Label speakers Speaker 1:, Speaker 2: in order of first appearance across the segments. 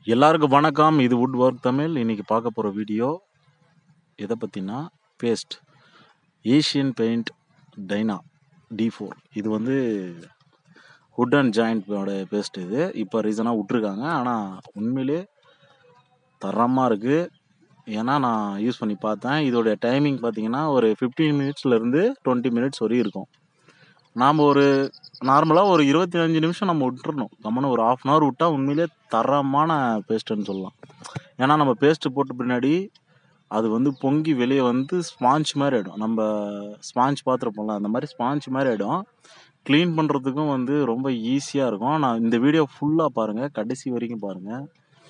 Speaker 1: எல்லாருக்கும் வணக்கம் இது வுட் ஒர்க் தமிழ் இன்னைக்கு பார்க்க போகிற வீடியோ எதை பற்றினா பேஸ்ட் ஏஷியன் பெயிண்ட் டைனா டி ஃபோர் இது வந்து வுட் அண்ட் ஜாயிண்டோட பேஸ்ட் இது இப்போ ரீசனாக விட்ருக்காங்க ஆனால் உண்மையிலே தரமாக இருக்குது ஏன்னா நான் யூஸ் பண்ணி பார்த்தேன் இதோடைய டைமிங் பார்த்தீங்கன்னா ஒரு ஃபிஃப்டீன் மினிட்ஸ்லேருந்து டுவெண்ட்டி மினிட்ஸ் வரையும் இருக்கும் நாம் ஒரு நார்மலாக ஒரு இருபத்தி அஞ்சு நிமிஷம் நம்ம விட்டுறணும் கம்மனு ஒரு ஆஃப் அன் ஹவர் விட்டால் உண்மையிலே தரமான பேஸ்ட்டுன்னு சொல்லலாம் ஏன்னா நம்ம பேஸ்ட்டு போட்ட பின்னாடி அது வந்து பொங்கி வெளியே வந்து ஸ்பாஞ்ச் மாதிரி ஆகிடும் நம்ம ஸ்பாஞ்ச் பார்த்துருப்போம்ல அந்த மாதிரி ஸ்பாஞ்ச் மாதிரி ஆகிடும் க்ளீன் பண்ணுறதுக்கும் வந்து ரொம்ப ஈஸியாக இருக்கும் நான் இந்த வீடியோ ஃபுல்லாக பாருங்கள் கடைசி வரைக்கும் பாருங்கள்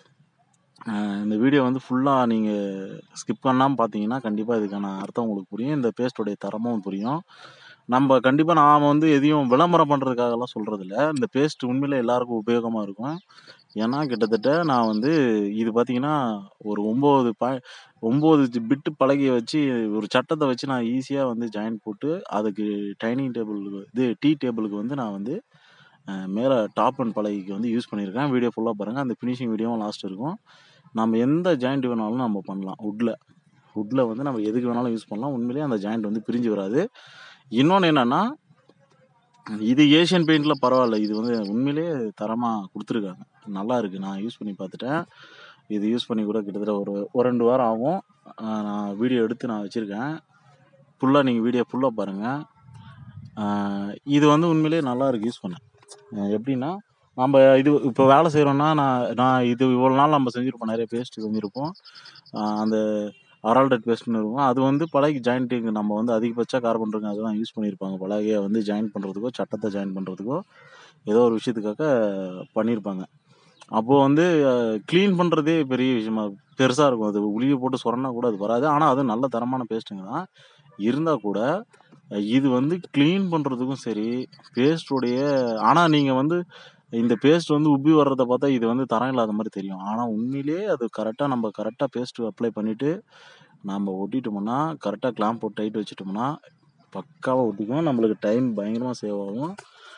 Speaker 1: இந்த வீடியோ வந்து ஃபுல்லாக நீங்கள் ஸ்கிப் பண்ணாமல் பார்த்தீங்கன்னா கண்டிப்பாக இதுக்கான அர்த்தம் உங்களுக்கு புரியும் இந்த பேஸ்ட்டோடைய தரமும் புரியும் நம்ம கண்டிப்பாக நாம் வந்து எதையும் விளம்பரம் பண்ணுறதுக்காகலாம் சொல்கிறது இல்ல இந்த பேஸ்ட் உண்மையிலே எல்லாருக்கும் உபயோகமாக இருக்கும் ஏன்னா கிட்டத்தட்ட நான் வந்து இது பார்த்தீங்கன்னா ஒரு ஒம்பது பா ஒம்பது பிட்டு பலகையை வச்சு ஒரு சட்டத்தை வச்சு நான் ஈஸியாக வந்து ஜாயின் போட்டு அதுக்கு டைனிங் டேபிள் இது டீ டேபிளுக்கு வந்து நான் வந்து மேலே டாப் அண்ட் பலகைக்கு வந்து யூஸ் பண்ணியிருக்கேன் வீடியோ ஃபுல்லாக பாருங்கள் அந்த ஃபினிஷிங் வீடியோவும் லாஸ்ட் இருக்கும் நம்ம எந்த ஜாயிண்ட் வேணாலும் நம்ம பண்ணலாம் வுட்டில் வுட்டில் வந்து நம்ம எதுக்கு வேணாலும் யூஸ் பண்ணலாம் உண்மையிலேயே அந்த ஜாயிண்ட் வந்து பிரிஞ்சு வராது இன்னொன்று என்னென்னா இது ஏஷியன் பெயிண்டில் பரவாயில்ல இது வந்து உண்மையிலேயே தரமாக கொடுத்துருக்காங்க நல்லா இருக்குது நான் யூஸ் பண்ணி பார்த்துட்டேன் இது யூஸ் பண்ணி கூட கிட்டத்தட்ட ஒரு ஒரு ரெண்டு வாரம் ஆகும் ஆஹ் நான் வீடியோ எடுத்து நான் வச்சுருக்கேன் ஃபுல்லாக நீங்கள் வீடியோ ஃபுல்லாக பாருங்கள் இது வந்து உண்மையிலேயே நல்லா இருக்கு யூஸ் பண்ண அஹ் எப்படின்னா நம்ம இது இப்போ வேலை செய்கிறோன்னா நான் நான் இது இவ்வளோ நாள் நம்ம செஞ்சுருப்போம் நிறைய பேஸ்ட் செஞ்சுருப்போம் ஆஹ் அந்த அரால்டட் பேஸ்ட்னு இருக்கும் அது வந்து பழகி ஜாயிண்ட்டுக்கு நம்ம வந்து அதிகபட்ச கார்பன் இருக்கு அதெல்லாம் யூஸ் பண்ணியிருப்பாங்க பலகையை வந்து ஜாயின் பண்ணுறதுக்கோ சட்டத்தை ஜாயின் பண்ணுறதுக்கோ ஏதோ ஒரு விஷயத்துக்காக பண்ணியிருப்பாங்க அப்போது வந்து க்ளீன் பண்ணுறதே பெரிய விஷயமா பெருசாக இருக்கும் அது உளியை போட்டு சொரனா கூட அது வராது ஆனால் அது நல்ல தரமான பேஸ்ட்டுங்க தான் இருந்தால் கூட இது வந்து க்ளீன் பண்ணுறதுக்கும் சரி பேஸ்டோடைய ஆனால் நீங்கள் வந்து இந்த பேஸ்ட் வந்து உப்பி வர்றத பார்த்தா இது வந்து தரம் இல்லாத மாதிரி தெரியும் ஆனால் உண்மையிலேயே அது கரெக்டாக நம்ம கரெக்டாக பேஸ்ட் அப்ளை பண்ணிவிட்டு நம்ம ஒட்டிட்டோம்னா கரெக்டாக கிளாம்ப் போட்டு டைட் வச்சுட்டோம்னா பக்காவாக ஒட்டிக்கும் நம்மளுக்கு டைம் பயங்கரமாக சேவ் ஆகும்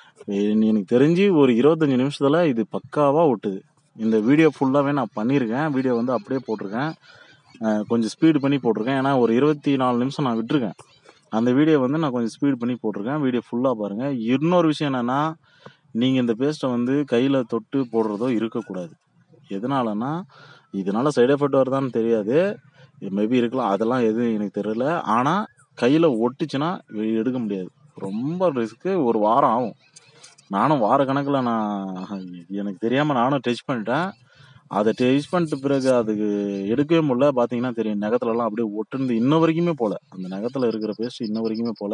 Speaker 1: எ- எனக்கு தெரிஞ்சு ஒரு இருபத்தஞ்சி நிமிஷத்தில் இது பக்காவாக ஒட்டுது இந்த வீடியோ ஃபுல்லாகவே நான் பண்ணியிருக்கேன் வீடியோ வந்து அப்படியே போட்டிருக்கேன் அஹ் கொஞ்சம் ஸ்பீடு பண்ணி போட்டிருக்கேன் ஏன்னா ஒரு இருபத்தி நாலு நிமிஷம் நான் விட்டுருக்கேன் அந்த வீடியோ வந்து நான் கொஞ்சம் ஸ்பீட் பண்ணி போட்டிருக்கேன் வீடியோ ஃபுல்லாக பாருங்கள் இன்னொரு விஷயம் என்னென்னா நீங்கள் இந்த பேஸ்ட்டை வந்து கையில் தொட்டு போடுறதோ இருக்கக்கூடாது எதனாலனா இதனால சைடு எஃபெக்ட் வருதான்னு தெரியாது மேபி இருக்கலாம் அதெல்லாம் எதுவும் எனக்கு தெரியல ஆனால் கையில் ஒட்டுச்சுன்னா வெளிய எடுக்க முடியாது ரொம்ப ரிஸ்க்கு ஒரு வாரம் ஆகும் நானும் வார கணக்கில் நான் எனக்கு தெரியாமல் நானும் டச் பண்ணிட்டேன் அதை டச் பண்ணிட்ட பிறகு அதுக்கு எடுக்கவே முடியல பார்த்தீங்கன்னா தெரியும் நகத்துலலாம் அப்படியே ஒட்டுந்து இன்ன வரைக்குமே போல அந்த நகத்தில் இருக்கிற பேஸ்ட் இன்ன வரைக்குமே போல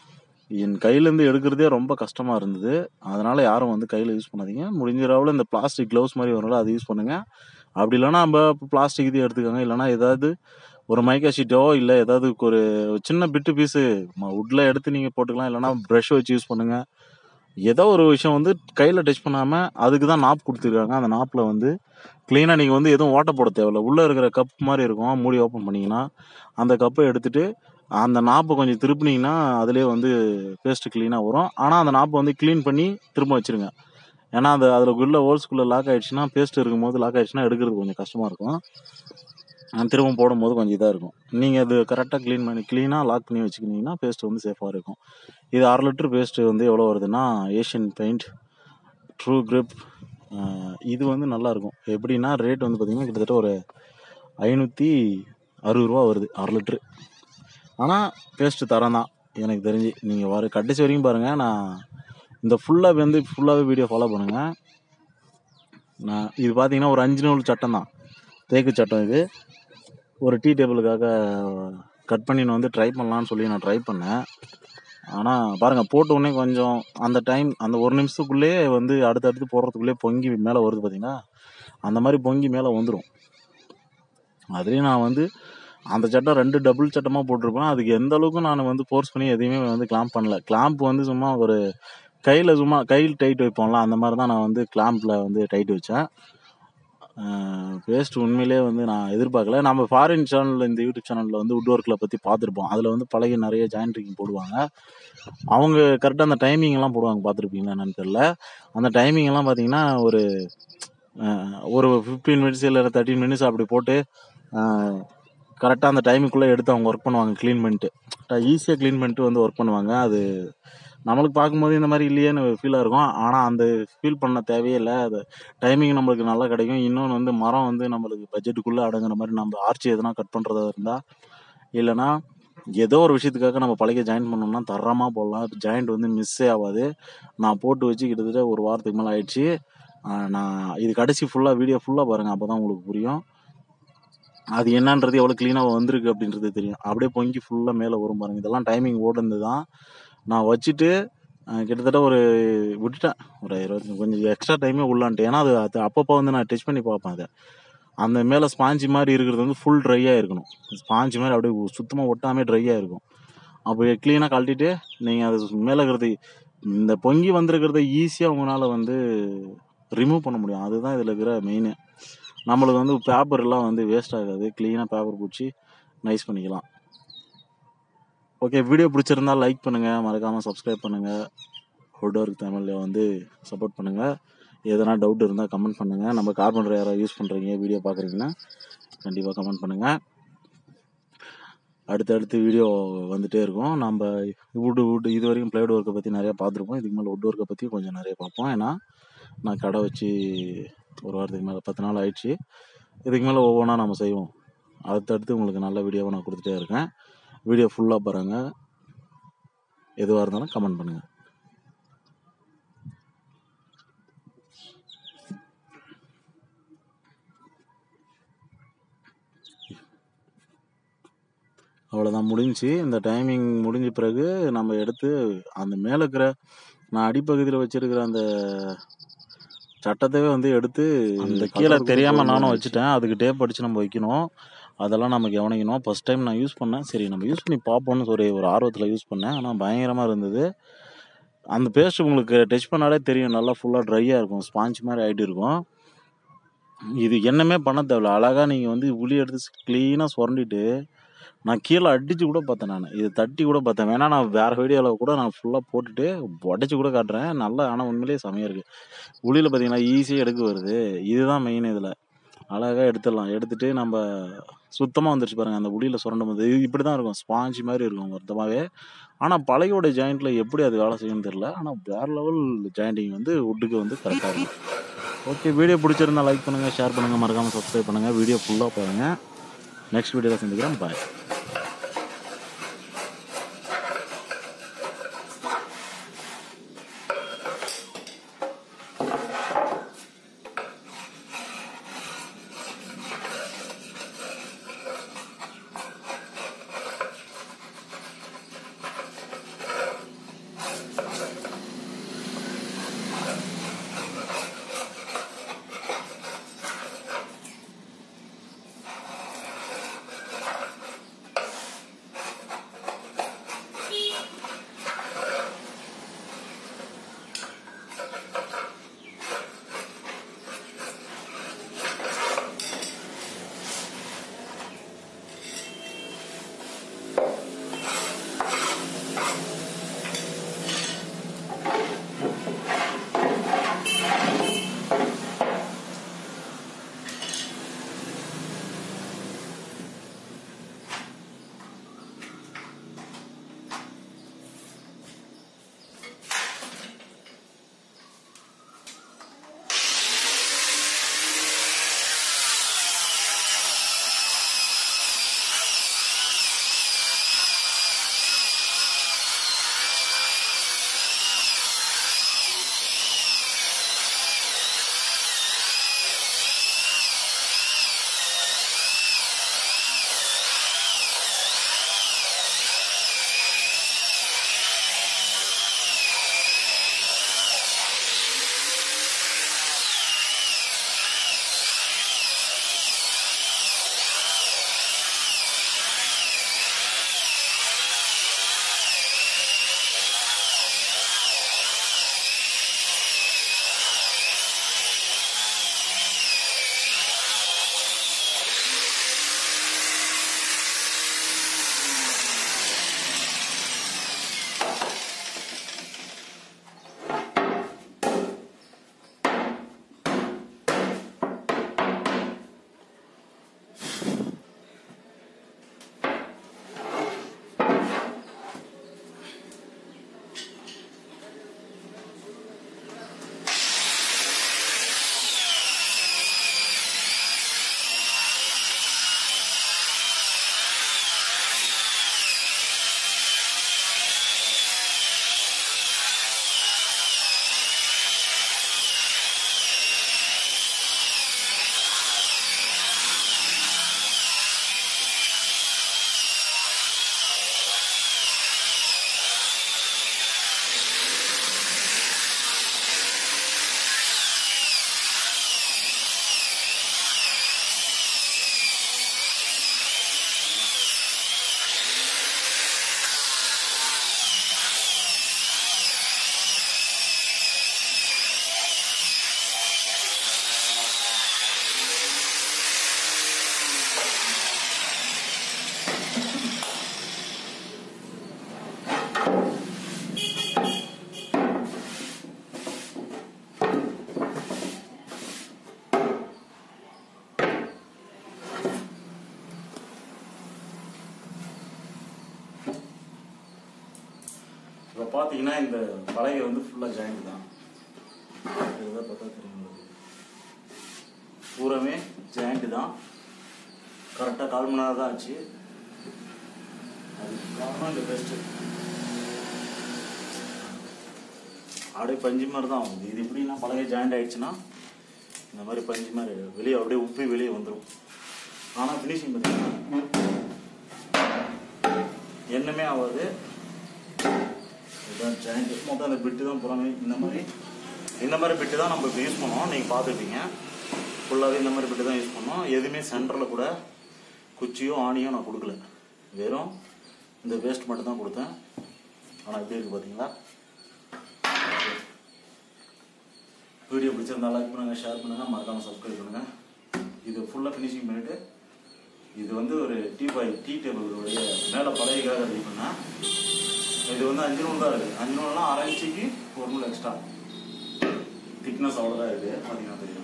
Speaker 1: என் கையிலேருந்து எடுக்கிறதே ரொம்ப கஷ்டமாக இருந்தது அதனால் யாரும் வந்து கையில் யூஸ் பண்ணாதீங்க முடிஞ்ச அளவில் இந்த பிளாஸ்டிக் க்ளவுஸ் மாதிரி வரும்ல அதை யூஸ் பண்ணுங்கள் அப்படி இல்லைன்னா நம்ம பிளாஸ்டிக் இது எடுத்துக்கோங்க இல்லைன்னா ஏதாவது ஒரு மைக்கா ஷீட்டோ இல்லை ஏதாவது ஒரு சின்ன பிட்டு பீஸு வுட்டில் எடுத்து நீங்கள் போட்டுக்கலாம் இல்லைன்னா ப்ரஷ் வச்சு யூஸ் பண்ணுங்கள் ஏதோ ஒரு விஷயம் வந்து கையில் டச் பண்ணாமல் அதுக்கு தான் நாப் கொடுத்துருக்காங்க அந்த நாப்பில் வந்து க்ளீனாக நீங்கள் வந்து எதுவும் ஓட்ட போட தேவையில்ல உள்ளே இருக்கிற கப் மாதிரி இருக்கும் மூடி ஓப்பன் பண்ணிங்கன்னா அந்த கப்பை எடுத்துட்டு அந்த நாப்பை கொஞ்சம் திருப்பினீங்கன்னா அதுலேயே வந்து பேஸ்ட்டு க்ளீனாக வரும் ஆனால் அந்த நாப்பை வந்து க்ளீன் பண்ணி திரும்ப வச்சிருங்க ஏன்னா அந்த அதில் உள்ள ஹோல்ஸ்குள்ளே லாக் ஆயிடுச்சுன்னா பேஸ்ட் இருக்கும்போது லாக் ஆயிடுச்சுன்னா எடுக்கிறது கொஞ்சம் கஷ்டமாக இருக்கும் அஹ் திரும்ப போடும்போது கொஞ்சம் இதாக இருக்கும் நீங்கள் அது கரெக்டாக க்ளீன் பண்ணி க்ளீனாக லாக் பண்ணி வச்சுக்கினீங்கன்னா பேஸ்ட் வந்து சேஃபாக இருக்கும் இது அரை லிட்டர் பேஸ்ட்டு வந்து எவ்வளோ வருதுன்னா ஏஷியன் பெயிண்ட் ட்ரூ grip அஹ் இது வந்து நல்லா இருக்கும் எப்படின்னா ரேட் வந்து பார்த்தீங்கன்னா கிட்டத்தட்ட ஒரு ஐநூற்றி அறுபது ரூபா வருது அரை லிட்ரு ஆனால் பேஸ்ட்டு தரம் தான் எனக்கு தெரிஞ்சு நீங்கள் வர கடைசி வரைக்கும் பாருங்கள் நான் இந்த ஃபுல்லாக வந்து ஃபுல்லாகவே வீடியோ ஃபாலோ பண்ணுங்கள் நான் இது பார்த்தீங்கன்னா ஒரு அஞ்சு நூல் சட்டம் தான் தேக்கு சட்டம் இது ஒரு டீ டேபிளுக்காக கட் பண்ணி நான் வந்து ட்ரை பண்ணலான்னு சொல்லி நான் ட்ரை பண்ணேன் ஆனால் பாருங்கள் போட்ட உடனே கொஞ்சம் அந்த டைம் அந்த ஒரு நிமிஷத்துக்குள்ளேயே வந்து அடுத்தடுத்து போடுறதுக்குள்ளே பொங்கி மேலே வருது பார்த்தீங்களா அந்த மாதிரி பொங்கி மேலே வந்துடும் அதுலேயும் நான் வந்து அந்த சட்டம் ரெண்டு டபுள் சட்டமாக போட்டிருப்பேன் அதுக்கு எந்த அளவுக்கு நான் வந்து ஃபோர்ஸ் பண்ணி எதையுமே வந்து கிளாம்ப் பண்ணல கிளாம்ப் வந்து சும்மா ஒரு கையில் சும்மா கையில் டைட் வைப்போம்ல அந்த மாதிரி தான் நான் வந்து கிளாம்பில் வந்து டைட் வச்சேன் பேஸ்ட் உண்மையிலே வந்து நான் எதிர்பார்க்கல நம்ம ஃபாரின் சேனலில் இந்த யூடியூப் சேனலில் வந்து வுட் ஒர்க்கில் பற்றி பார்த்துருப்போம் அதில் வந்து பழகி நிறைய ஜாயிண்ட் ரிக்கிங் போடுவாங்க அவங்க கரெக்டாக அந்த டைமிங் எல்லாம் போடுவாங்க பார்த்துருப்பீங்களா என்னன்னு தெரியல அந்த டைமிங் எல்லாம் பார்த்தீங்கன்னா ஒரு ஒரு ஃபிஃப்டீன் மினிட்ஸ் இல்லை தேர்ட்டின் மினிட்ஸ் அப்படி போட்டு கரெக்டாக அந்த டைமுக்குள்ளே எடுத்து அவங்க ஒர்க் பண்ணுவாங்க க்ளீன் பண்ணிட்டு ஈஸியாக க்ளீன் பண்ணிட்டு வந்து ஒர்க் பண்ணுவாங்க அது நம்மளுக்கு பார்க்கும்போது இந்த மாதிரி இல்லையேன்னு ஃபீலாக இருக்கும் ஆனால் அந்த ஃபீல் பண்ண தேவையே இல்லை அது டைமிங் நம்மளுக்கு நல்லா கிடைக்கும் இன்னொன்று வந்து மரம் வந்து நம்மளுக்கு பட்ஜெட்டுக்குள்ளே அடங்குற மாதிரி நம்ம ஆர்ச்சி எதனா கட் பண்ணுறதா இருந்தால் இல்லைன்னா ஏதோ ஒரு விஷயத்துக்காக நம்ம பழைய ஜாயின் பண்ணோம்னா தரமாக போடலாம் ஜாயிண்ட் வந்து மிஸ்ஸே ஆகாது நான் போட்டு வச்சு கிட்டத்தட்ட ஒரு வாரத்துக்கு மேலே ஆயிடுச்சு ஆஹ் நான் இது கடைசி ஃபுல்லாக வீடியோ ஃபுல்லாக பாருங்கள் அப்போ தான் உங்களுக்கு புரியும் அது என்னன்றது எவ்வளோ க்ளீனாக வந்திருக்கு அப்படின்றது தெரியும் அப்படியே பொங்கி ஃபுல்லாக மேலே வரும் பாருங்க இதெல்லாம் டைமிங் ஓடுனது தான் நான் வச்சுட்டு அஹ், கிட்டத்தட்ட ஒரு விட்டுட்டேன் ஒரு இருபத்தி கொஞ்சம் எக்ஸ்ட்ரா டைமே உள்ளான்ட்டு ஏன்னா அது அது அப்பப்போ வந்து நான் டச் பண்ணி பார்ப்பேன் அதை அந்த மேலே ஸ்பாஞ்சு மாதிரி இருக்கிறது வந்து ஃபுல் ட்ரையாக இருக்கணும் ஸ்பாஞ்சு மாதிரி அப்படியே சுத்தமாக ஒட்டாமே ட்ரையாக இருக்கும் அப்போ க்ளீனாக கழட்டிட்டு நீங்கள் அது மேலே இருக்கிறது இந்த பொங்கி வந்திருக்கிறத ஈஸியாக உங்களால் வந்து ரிமூவ் பண்ண முடியும் அதுதான் இதில் இருக்கிற மெயின் நம்மளுக்கு வந்து பேப்பர் எல்லாம் வந்து வேஸ்ட் ஆகாது க்ளீனாக பேப்பர் பிடிச்சி நைஸ் பண்ணிக்கலாம் ஓகே வீடியோ பிடிச்சிருந்தா லைக் பண்ணுங்கள் மறக்காமல் சப்ஸ்கிரைப் பண்ணுங்கள் ஹுட் ஒர்க் தமிழில் வந்து சப்போர்ட் பண்ணுங்கள் எதனா டவுட் இருந்தால் கமெண்ட் பண்ணுங்கள் நம்ம கார்பன் யாராவது யூஸ் பண்ணுறீங்க வீடியோ பார்க்குறீங்கன்னா கண்டிப்பாக கமெண்ட் பண்ணுங்கள் அடுத்தடுத்து வீடியோ வந்துட்டே இருக்கும் நம்ம வுட் வுட் இது வரைக்கும் பிளேவுட் ஒர்க்கை பற்றி நிறையா பார்த்துருப்போம் இதுக்கு மேலே வுட் ஒர்க்கை பற்றி கொஞ்சம் நிறைய பார்ப்போம் ஏன்னா நான் கடை வச்சு ஒரு வாரத்துக்கு மேலே பத்து நாள் ஆயிடுச்சு இதுக்கு மேலே ஒவ்வொன்றா நம்ம செய்வோம் அடுத்தடுத்து உங்களுக்கு நல்ல வீடியோவை நான் கொடுத்துட்டே இருக்கேன் வீடியோ ஃபுல்லாக பாருங்கள் எதுவாக இருந்தாலும் கமெண்ட் பண்ணுங்கள் அவ்வளோதான் முடிஞ்சுச்சு இந்த டைமிங் முடிஞ்ச பிறகு நம்ம எடுத்து அந்த மேலே இருக்கிற நான் அடிப்பகுதியில் வச்சிருக்கிற அந்த சட்டத்தையே வந்து எடுத்து அந்த கீழே தெரியாமல் நானும் வச்சுட்டேன் அதுக்கு டேப் அடித்து நம்ம வைக்கணும் அதெல்லாம் நம்ம கவனிக்கணும் ஃபர்ஸ்ட் டைம் நான் யூஸ் பண்ணேன் சரி நம்ம யூஸ் பண்ணி பார்ப்போம்னு ஒரு ஒரு ஆர்வத்தில் யூஸ் பண்ணேன் ஆனால் பயங்கரமாக இருந்தது அந்த பேஸ்ட் உங்களுக்கு டச் பண்ணாலே தெரியும் நல்லா ஃபுல்லாக ட்ரையாக இருக்கும் ஸ்பாஞ்ச் மாதிரி ஆகிட்டு இருக்கும் இது என்னமே பண்ண தேவையில்ல அழகாக நீங்கள் வந்து உளி எடுத்து க்ளீனாக சுரண்டிட்டு நான் கீழே அடிச்சு கூட பார்த்தேன் நான் இது தட்டி கூட பார்த்தேன் வேணா நான் வேற வீடியோவில் கூட நான் ஃபுல்லாக போட்டுட்டு உடச்சி கூட காட்டுறேன் நல்லா ஆனால் உண்மையிலேயே செமையாக இருக்குது உளியில் பார்த்தீங்கன்னா ஈஸியாக எடுக்க வருது இதுதான் மெயின் இதில் அழகாக எடுத்துடலாம் எடுத்துட்டு நம்ம சுத்தமாக வந்துருச்சு பாருங்க அந்த உளியில் சுரண்டும் போது இது இப்படி தான் இருக்கும் ஸ்பாஞ்ச் மாதிரி இருக்கும் மொத்தமாகவே ஆனால் பழையோட ஜாயிண்ட்டில் எப்படி அது வேலை செய்யும்னு தெரியல ஆனால் வேற லெவல் ஜாயிண்டிங் வந்து வுட்டுக்கு வந்து கரெக்டாக இருக்கும் ஓகே வீடியோ பிடிச்சிருந்தா லைக் பண்ணுங்கள் ஷேர் பண்ணுங்கள் மறக்காமல் சப்ஸ்கிரைப் பண்ணுங்கள் வீடியோ ஃபுல்லாக பாருங்கள் நெக்ஸ்ட் வீடியோவில் சந்திக்கிறேன் பாய் இப்போ பார்த்தீங்கன்னா இந்த பலகை வந்து ஃபுல்லாக ஜாயிண்ட் தான் இதுதான் பார்த்தா தெரியும் உங்களுக்கு. பூராமே ஜாயிண்ட் தான் கரெக்டாக கால் மணி நேரம் தான் ஆச்சு அதுக்கு காரணம் இந்த பெஸ்ட்டு அப்படியே பஞ்சு மாதிரி தான் ஆகுது இது எப்படின்னா பலகை ஜாயிண்ட் ஆயிடுச்சுன்னா இந்த மாதிரி பஞ்சு மாதிரி வெளியே அப்படியே உப்பி வெளியே வந்துடும் ஆனால் ஃபினிஷிங் பார்த்தீங்கன்னா என்னமே ஆகாது இதுதான் ஜாயிண்ட் மொத்தம் அந்த பிட்டு தான் புறமே இந்த மாதிரி இந்த மாதிரி பிட்டு தான் நம்ம இப்போ யூஸ் பண்ணோம் நீங்கள் பார்த்துருப்பீங்க ஃபுல்லாகவே இந்த மாதிரி பிட்டு தான் யூஸ் பண்ணோம் எதுவுமே சென்டரில் கூட குச்சியோ ஆணியோ நான் கொடுக்கல வெறும் இந்த வேஸ்ட் மட்டும் தான் கொடுத்தேன் ஆனால் எப்படி இருக்குது பார்த்தீங்களா வீடியோ பிடிச்சிருந்தா லைக் பண்ணுங்கள் ஷேர் பண்ணுங்கள் மறக்காமல் சப்ஸ்கிரைப் பண்ணுங்கள் இது ஃபுல்லாக ஃபினிஷிங் பண்ணிவிட்டு இது வந்து ஒரு டீ பாய் டீ டேபிளுடைய மேலே பழையக்காக ரெடி பண்ணேன் இது வந்து அஞ்சு நூல் தான் இருக்குது அஞ்சு நூல்னா அரை இன்ச்சுக்கு ஒரு நூல் எக்ஸ்ட்ரா திக்னஸ் அவ்வளோதான் இருக்குது பார்த்தீங்கன்னா தெரியும்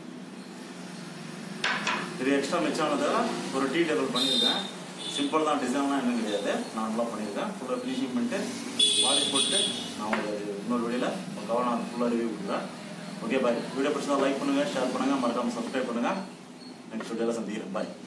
Speaker 1: இது எக்ஸ்ட்ரா மிச்சானதை ஒரு டீ டேபிள் பண்ணியிருக்கேன் சிம்பிள் தான் டிசைன்லாம் இன்னும் கிடையாது நார்மலாக பண்ணியிருக்கேன் ஃபுல்லாக ஃபினிஷிங் பண்ணிட்டு பாலிஷ் போட்டு நான் உங்களுக்கு இன்னொரு வீடியோவில் கவனம் ஃபுல்லாக ரிவ்யூ கொடுக்குறேன் ஓகே பாய் வீடியோ பிடிச்சதா லைக் பண்ணுங்கள் ஷேர் பண்ணுங்கள் மறக்காமல் சப்ஸ்கிரைப் பண்ணுங்கள் நெக்ஸ்ட் வீடியோவில் சந்திக்கிறேன் பாய்